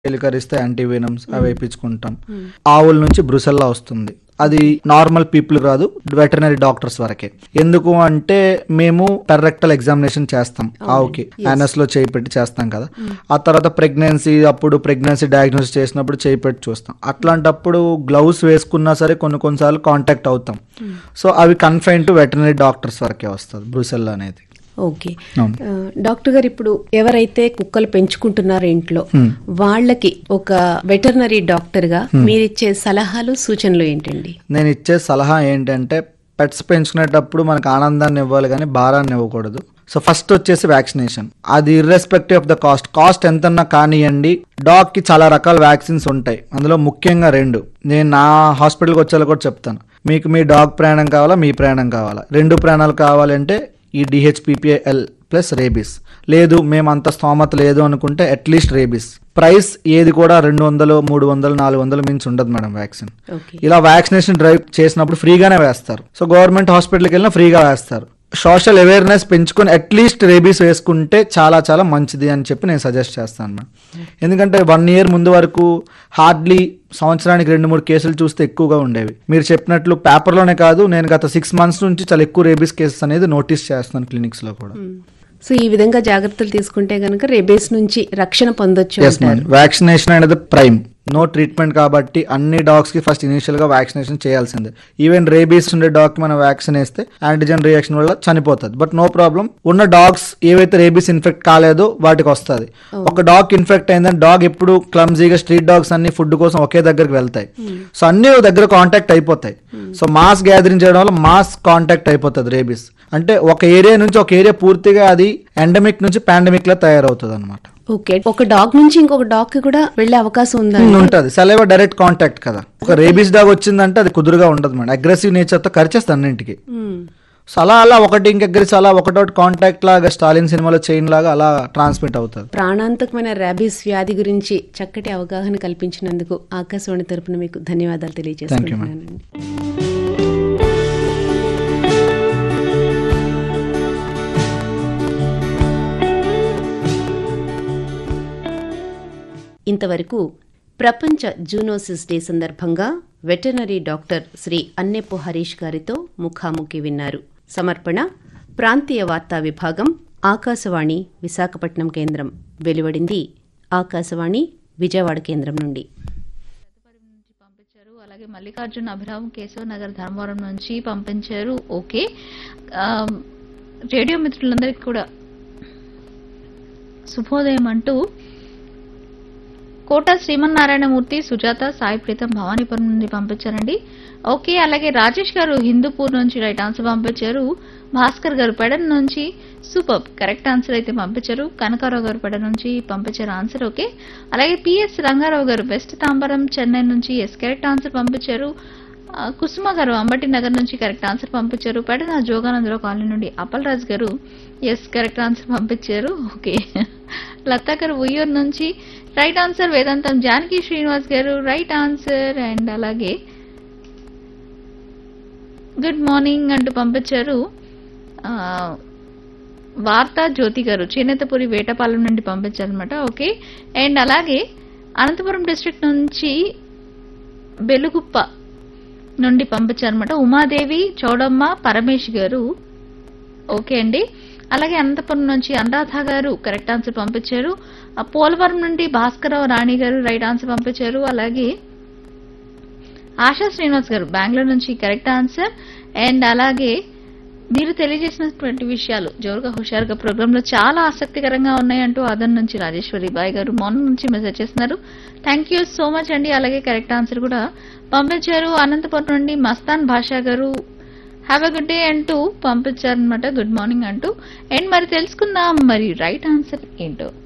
ఎలికరిస్తే యాంటీవెనమ్స్ అవి వేయించుకుంటాం ఆవుల నుంచి బ్రుసెల్లా వస్తుంది అది నార్మల్ పీపుల్ కాదు వెటర్నరీ డాక్టర్స్ వరకే ఎందుకు అంటే మేము పెర్రెక్టల్ ఎగ్జామినేషన్ చేస్తాం ఆవుకి యానస్ లో చేయి పెట్టి చేస్తాం కదా ఆ తర్వాత ప్రెగ్నెన్సీ అప్పుడు ప్రెగ్నెన్సీ డయాగ్నోస్ చేసినప్పుడు చేయి పెట్టి చూస్తాం అట్లాంటప్పుడు గ్లౌస్ వేసుకున్నా సరే కొన్ని కొన్నిసార్లు కాంటాక్ట్ అవుతాం సో అవి కన్ఫైన్ టు వెటర్నరీ డాక్టర్స్ వరకే వస్తుంది బ్రుసెల్లా అనేది ఓకే అవును. ఆ, డాక్టర్ గారు ఇప్పుడు ఎవరైతే కుక్కలు పెంచుకుంటున్నారో ఇంట్లో వాళ్ళకి ఒక వెటర్నరీ డాక్టర్ గా మీరిచ్చే సలహాలు సూచనలు ఏంటండి నేను ఇచ్చే సలహా ఏంటంటే పెట్స్ పెంచుకునేటప్పుడు మనకు ఆనందాన్ని ఇవ్వాలి కానీ భారాన్ని ఇవ్వకూడదు సో ఫస్ట్ వచ్చేసి వ్యాక్సినేషన్ అది irrespective of the cost cost ఎంతన్నా కానివ్వండి డాగ్ కి చాలా రకాల వ్యాక్సిన్స్ ఉంటాయి అందులో ముఖ్యంగా రెండు నేను నా హాస్పిటల్కి వచ్చేలా కూడా చెప్తాను మీకు మీ డాగ్ ప్రాణం కావాలా మీ ప్రాణం కావాలా రెండు ప్రాణాలు కావాలంటే ఈ డిహెచ్పిపిఎల్ ప్లస్ రేబీస్ లేదు మేము అంత స్తోమత లేదు అనుకుంటే అట్లీస్ట్ రేబీస్ ప్రైస్ ఏది కూడా రెండు వందలు మూడు వందలు నాలుగు వందలు మించి ఉండదు మేడం వ్యాక్సిన్ ఓకే ఇలా వ్యాక్సినేషన్ డ్రైవ్ చేసినప్పుడు ఫ్రీగానే వేస్తారు సో గవర్నమెంట్ హాస్పిటల్కి వెళ్ళినా ఫ్రీగా వేస్తారు సోషల్ అవేర్నెస్ పెంచుకొని అట్లీస్ట్ రేబీస్ వేసుకుంటే చాలా చాలా మంచిది అని చెప్పి నేను సజెస్ట్ చేస్తాను మేడం ఎందుకంటే వన్ ఇయర్ ముందు వరకు హార్డ్లీ సంవత్సరానికి రెండు మూడు కేసులు చూస్తే ఎక్కువగా ఉండేవి మీరు చెప్పినట్లు పేపర్లోనే కాదు నేను గత సిక్స్ మంత్స్ నుంచి చాలా ఎక్కువ రేబీస్ కేసెస్ అనేది నోటీస్ చేస్తున్నాను క్లినిక్స్లో కూడా సో ఈ విధంగా జాగ్రత్తలు తీసుకుంటే గనుక రేబేస్ నుంచి రక్షణ పొందొచ్చు ఎస్ అంటారు మేడం వ్యాక్సినేషన్ అనేది ప్రైమ్ నో ట్రీట్మెంట్ కాబట్టి అన్ని డాగ్స్ కి ఫస్ట్ ఇనిషియల్ గా వ్యాక్సినేషన్ చేయాల్సిందే ఈవెన్ రేబీస్ ఉండే డాగ్ కి మనం వ్యాక్సిన్ వేస్తే యాంటీజెన్ రియాక్షన్ వల్ల చనిపోతుంది బట్ నో ప్రాబ్లం ఉన్న డాగ్స్ ఏవైతే రేబీస్ ఇన్ఫెక్ట్ కాలేదో వాటికి వస్తుంది ఒక డాగ్ ఇన్ఫెక్ట్ అయిందని డాగ్ ఎప్పుడు క్లమ్జీగా స్ట్రీట్ డాగ్స్ అన్ని ఫుడ్ కోసం ఒకే దగ్గరికి వెళ్తాయి సో అన్ని ఓ దగ్గర కాంటాక్ట్ అయిపోతాయి సో మాస్ గ్యాదరింగ్ చేయడం వల్ల మాస్ కాంటాక్ట్ అయిపోతుంది రేబీస్ అంటే ఒక ఏరియా నుంచి ఒక ఏరియా పూర్తిగా అది ఎండమిక్ నుంచి పాండమిక్ లా తయారవుతుంది అనమాట ఓకే ఒక డాగ్ నుంచి ఇంకొక డాగ్ కి కూడా వెళ్లే అవకాశం ఉందా ఉంటది సెలైవా డైరెక్ట్ కాంటాక్ట్ కదా ఒక రేబీస్ డాగ్ వచ్చిందంటే అది కుదురుగా ఉండదు మేడం అగ్రెసివ్ నేచర్ తో కరిచేస్తుంది అన్నింటికి మ్మ్. సో అలా అలా ఒకటి ఇంకెగ్రెసివ్ అలా ఒకటోటి కాంటాక్ట్ లాగా స్టాలిన్ సినిమాలో చైన్ లాగా అలా ట్రాన్స్మిట్ అవుతుంది ప్రాణాంతకమైన ర్యాబీస్ వ్యాధి గురించి చక్కటి అవగాహన కల్పించినందుకు ఆకాశవాణి తరపున మీకు ధన్యవాదాలు తెలియజేస్తున్నానండి ఇంతవరకు ప్రపంచ జూనోసిస్ డే సందర్భంగా వెటర్నరీ డాక్టర్ శ్రీ అన్నెప్పు హరీష్ గారితో ముఖాముఖి విన్నారు సమర్పణ ప్రాంతీయ వార్తా విభాగం ఆకాశవాణి విశాఖపట్నం కేంద్రం వెలువడింది ఆకాశవాణి విజయవాడ కేంద్రం నుండి నుంచి పంపించారు అలాగే మల్లికార్జున అభిరామ్ కేశవ్ నగర్ ధర్మవరం నుంచి పంపించారు ఓకే ఆ, రేడియో మిత్రులందరికీ కూడా శుభోదయం అంటూ కోట శ్రీమన్నారాయణమూర్తి సుజాత సాయి ప్రీతం భవానీపురం నుండి పంపించారండి ఓకే అలాగే రాజేష్ గారు హిందూపూర్ నుంచి రైట్ ఆన్సర్ పంపించారు భాస్కర్ గారు పెడన్ నుంచి సూపర్ కరెక్ట్ ఆన్సర్ అయితే పంపించారు కనకారావు గారు పెడ నుంచి పంపించారు ఆన్సర్ ఓకే అలాగే పిఎస్ రంగారావు గారు బెస్ట్ తాంబరం చెన్నై నుంచి ఎస్ కరెక్ట్ ఆన్సర్ పంపించారు ఆ, కుసుమ గారు అంబటి నగర్ నుంచి కరెక్ట్ ఆన్సర్ పంపించారు పెడన జోగానందరావు కాలనీ నుండి అప్పల్ రాజ్ గారు ఎస్ కరెక్ట్ ఆన్సర్ పంపించారు ఓకే లతా గారు ఉయ్యూరు నుంచి రైట్ ఆన్సర్ వేదాంతం జానకి శ్రీనివాస్ గారు రైట్ ఆన్సర్ అండ్ అలాగే గుడ్ మార్నింగ్ అంటూ పంపించారు ఆ, వార్తా జ్యోతి గారు చేనేతపురి వేటపాలెం నుండి పంపించారనమాట ఓకే అండ్ అలాగే అనంతపురం డిస్ట్రిక్ట్ నుంచి బెలుగుప్ప నుండి పంపించారనమాట ఉమాదేవి చౌడమ్మ పరమేష్ గారు ఓకే అండి అలాగే అనంతపురం నుంచి అనురాధ గారు కరెక్ట్ ఆన్సర్ పంపించారు ఆ పోలవరం నుండి భాస్కరరావు రాణి గారు రైట్ ఆన్సర్ పంపించారు అలాగే ఆశా శ్రీనివాస్ గారు బెంగళూరు నుంచి కరెక్ట్ ఆన్సర్ అండ్ అలాగే మీరు తెలియజేసినటువంటి విషయాలు జోరుగా హుషారుగా ప్రోగ్రామ్ లో చాలా ఆసక్తికరంగా ఉన్నాయంటూ అదన్ నుంచి రాజేశ్వరి బాయ్ గారు మార్నింగ్ నుంచి మెసేజ్ చేస్తున్నారు థ్యాంక్ యూ సో మచ్ అండి అలాగే కరెక్ట్ ఆన్సర్ కూడా పంపించారు అనంతపురం నుండి మస్తాన్ భాషా గారు హ్యావ్ ఎ గుడ్ డే అంటూ పంపించారనమాట గుడ్ మార్నింగ్ అంటూ అండ్ మరి తెలుసుకుందాం మరి రైట్ ఆన్సర్ ఏంటో